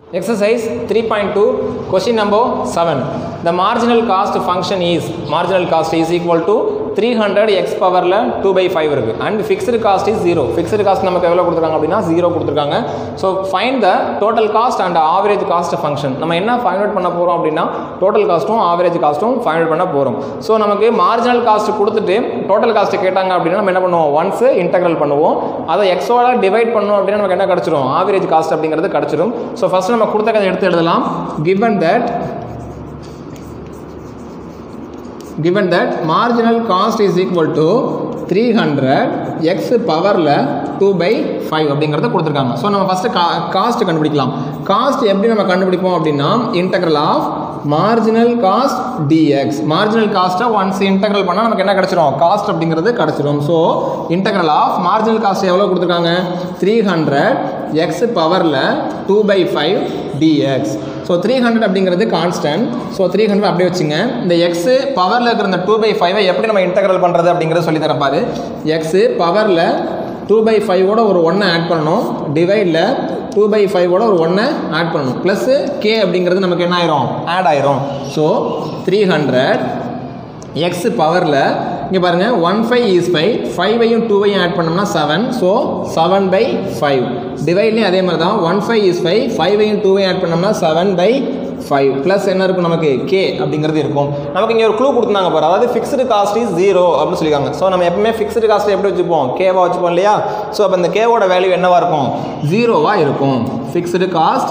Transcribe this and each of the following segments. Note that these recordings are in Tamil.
Exercise 3.2 question number 7 the marginal cost function is marginal cost is equal to 300 x பவரில் டூ பை ஃபைவ் இருக்குது and fixed cost is zero fixed cost நமக்கு எவ்வளோ கொடுத்துருக்காங்க அப்படின்னா ஜீரோ கொடுத்துருக்காங்க so find the total cost and average cost function நம்ம என்ன ஃபைண்ட் அவுட் பண்ண போகிறோம் அப்படின்னா டோட்டல் காஸ்ட்டும் ஆவரேஜ் காஸ்ட்டும் ஃபைண்ட் அவுட் பண்ண போகிறோம் ஸோ நமக்கு மார்ஜினல் காஸ்ட் கொடுத்துட்டு டோட்டல் காஸ்ட் கேட்டாங்க அப்படின்னா நம்ம என்ன பண்ணுவோம் ஒன்ஸ் இன்டெக்ரல் பண்ணுவோம் அதை எக்ஸோட டிவைட் பண்ணோம் அப்படின்னா நமக்கு என்ன கிடச்சிரும் ஆவரேஜ் காஸ்ட் அப்படிங்கிறது கிடச்சிரும் ஸோ ஃபஸ்ட் நம்ம கொடுத்த கதை எடுத்து எழுதலாம் given that given that marginal cost is equal to 300 x பவரில் டூ பை ஃபைவ் அப்படிங்கிறத கொடுத்துருக்காங்க ஸோ நம்ம ஃபஸ்ட்டு கா காஸ்ட் கண்டுபிடிக்கலாம் காஸ்ட் எப்படி நம்ம கண்டுபிடிப்போம் அப்படின்னா integral of marginal cost d x marginal காஸ்ட்டை ஒன்ஸ் இன்டெக்ரல் பண்ணால் நமக்கு என்ன கிடச்சிரும் காஸ்ட் அப்படிங்கிறது கிடச்சிரும் so integral of marginal cost எவ்வளோ கொடுத்துருக்காங்க த்ரீ ஹண்ட்ரட் எக்ஸ் பவரில் two by five d x so three hundred அப்படிங்கிறது கான்ஸ்டன்ட் ஸோ த்ரீ ஹண்ட்ரட் அப்படியே வச்சுங்க இந்த எக்ஸு பவரில் இருக்கிற இந்த டூ பை ஃபைவை எப்படி நம்ம இன்டெக்ரல் பண்ணுறது அப்படிங்கிறத சொல்லி தரப்பாரு எக்ஸு பவரில் டூ பை ஃபைவோட ஒரு ஒன்றை ஆட் பண்ணணும் டிவைடில் டூ பை ஃபைவோட ஒரு ஒன்றை ஆட் பண்ணணும் ப்ளஸ்ஸு கே அப்படிங்கிறது நமக்கு என்ன ஆயிரும் ஆட் ஆயிரும் ஸோ த்ரீ ஹண்ட்ரட் எக்ஸ் பவரில் இங்கே பாருங்கள் ஒன் ஃபைவ் இஸ் ஃபைவ் ஃபைவையும் டூவையும் ஆட் பண்ணோம்னா seven so seven by five டிவைட்லேயும் அதே மாதிரி தான் ஒன் ஃபைவ் இஸ் ஃபைவ் ஃபைவையும் டூவையும் ஆட் பண்ணோம்னா செவன் பை ஃபைவ் ப்ளஸ் என்ன இருக்கும் நமக்கு கே அப்படிங்கிறது இருக்கும் நமக்கு இங்கே ஒரு க்ளூ கொடுத்துருந்தாங்க பாரு அதாவது ஃபிக்ஸ்டு காஸ்ட் இஸ் ஜீரோ அப்படின்னு சொல்லியிருக்காங்க ஸோ நம்ம எப்பவுமே ஃபிக்ஸ்டு காஸ்ட் எப்படி வச்சுப்போம் கேவாக வச்சுப்போம் இல்லையா ஸோ அப்போ இந்த கேவோட வேல்யூ என்னவாக இருக்கும் ஜீரோவாக இருக்கும் fixed cost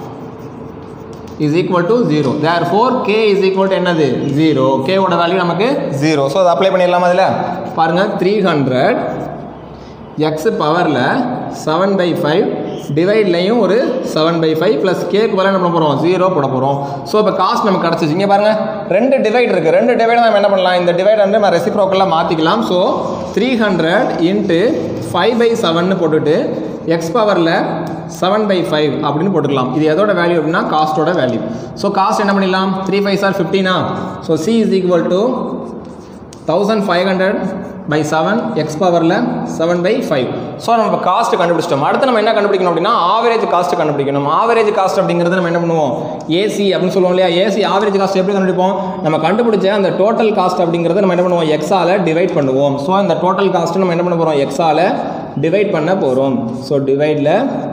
is equal to 0 therefore k is equal to என்னது 0 k ஓட வேல்யூ நமக்கு 0 ஸோ அதை அப்ளை பண்ணிடலாமா அதில் பாருங்கள் த்ரீ ஹண்ட்ரட் எக்ஸ் பவரில் செவன் பை ஃபைவ் டிவைட்லையும் ஒரு செவன் பை ஃபைவ் ப்ளஸ் கேக்கு பதிலாக என்ன பண்ண போகிறோம் ஜீரோ போட போகிறோம் ஸோ இப்போ காஸ்ட் நமக்கு கிடச்சிச்சு இங்கே பாருங்கள் ரெண்டு டிவைட் இருக்குது ரெண்டு டிவைட் நம்ம என்ன பண்ணலாம் இந்த டிவைட் வந்து நம்ம ரெசிப்ரோக்கெல்லாம் மாற்றிக்கலாம் so three hundred into five by செவன்னு போட்டுட்டு எக்ஸ் பவரில் செவன் பை ஃபைவ் அப்படின்னு போட்டுக்கலாம் இது எதோட வேல்யூ அப்படின்னா காஸ்ட்டோட வேல்யூ ஸோ காஸ்ட் என்ன பண்ணிடலாம் த்ரீ ஃபைவ் சார் ஃபிஃப்டினா so C is equal to thousand five hundred by seven x பவரில் செவன் பை ஃபைவ் ஸோ நம்ம காஸ்ட் கண்டுபிடிச்சிட்டோம் அடுத்து நம்ம என்ன கண்டுபிடிக்கணும் அப்படின்னா ஆவரேஜ் காஸ்ட் கண்டுபிடிக்கணும் ஆவரேஜ் காஸ்ட் அப்படிங்கிறது நம்ம என்ன பண்ணுவோம் ஏசி அப்படின்னு சொல்லுவோம் இல்லையா ஏசி ஆவரேஜ் காஸ்ட் எப்படி கண்டுபிடிப்போம் நம்ம கண்டுபிடிச்ச அந்த டோட்டல் காஸ்ட் அப்படிங்கிறத நம்ம என்ன பண்ணுவோம் எக்ஸால் டிவைட் பண்ணுவோம் ஸோ அந்த டோட்டல் காஸ்ட்டு நம்ம என்ன பண்ண போகிறோம் எக்ஸால் டிவைட் பண்ண போகிறோம் ஸோ டிவைடில்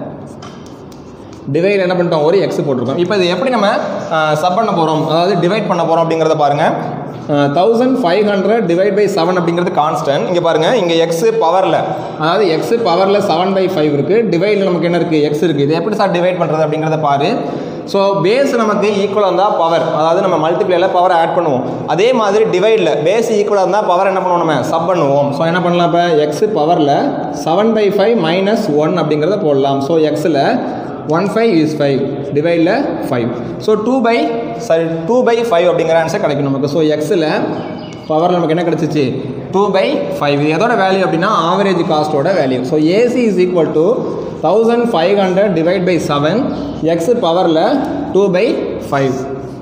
டிவைட் என்ன பண்ணிட்டோம் ஒரு எக்ஸ் போட்டிருக்கோம் இப்போ இது எப்படி நம்ம சப் பண்ண போகிறோம் அதாவது டிவைட் பண்ண போகிறோம் அப்படிங்கிறத பாருங்கள் thousand five hundred divide by seven அப்படிங்கிறது கான்ஸ்டன்ட் இங்கே பாருங்கள் இங்கே எக்ஸு பவரில் அதாவது எக்ஸு பவரில் செவன் பை ஃபைவ் இருக்குது டிவைடில் நமக்கு என்ன இருக்குது எக்ஸ் இருக்குது இது எப்படி சார் டிவைட் பண்ணுறது அப்படிங்கிறத பாரு ஸோ பேஸ் நமக்கு ஈக்குவலாக இருந்தால் பவர் அதாவது நம்ம மல்டிப்ளேயில் பவர் ஆட் பண்ணுவோம் அதே மாதிரி டிவைடில் பேஸ் ஈக்குவலாக இருந்தால் பவர் என்ன பண்ணுவோம் நம்ம சப் பண்ணுவோம் ஸோ என்ன பண்ணலாம் இப்போ எக்ஸு பவரில் seven by five minus one அப்படிங்கிறத போடலாம் ஸோ எக்ஸில் ஒன் ஃபைவ் இஸ் ஃபைவ் டிவைடில் five so two by sorry two by five அப்படிங்கிற ஆன்சர் கிடைக்கும் நமக்கு ஸோ எக்ஸில் பவர் நமக்கு என்ன கிடச்சிச்சு டூ பை ஃபைவ் இது எதோட வேல்யூ அப்படின்னா ஆவரேஜ் காஸ்ட்டோட value so AC is equal to thousand five hundred divide by seven x பவரில் two by five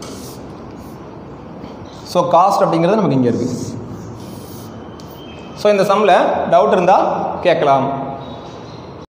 so cost அப்படிங்கிறது நமக்கு இங்கே இருக்குது ஸோ இந்த சம்மில் டவுட் இருந்தால் கேட்கலாம்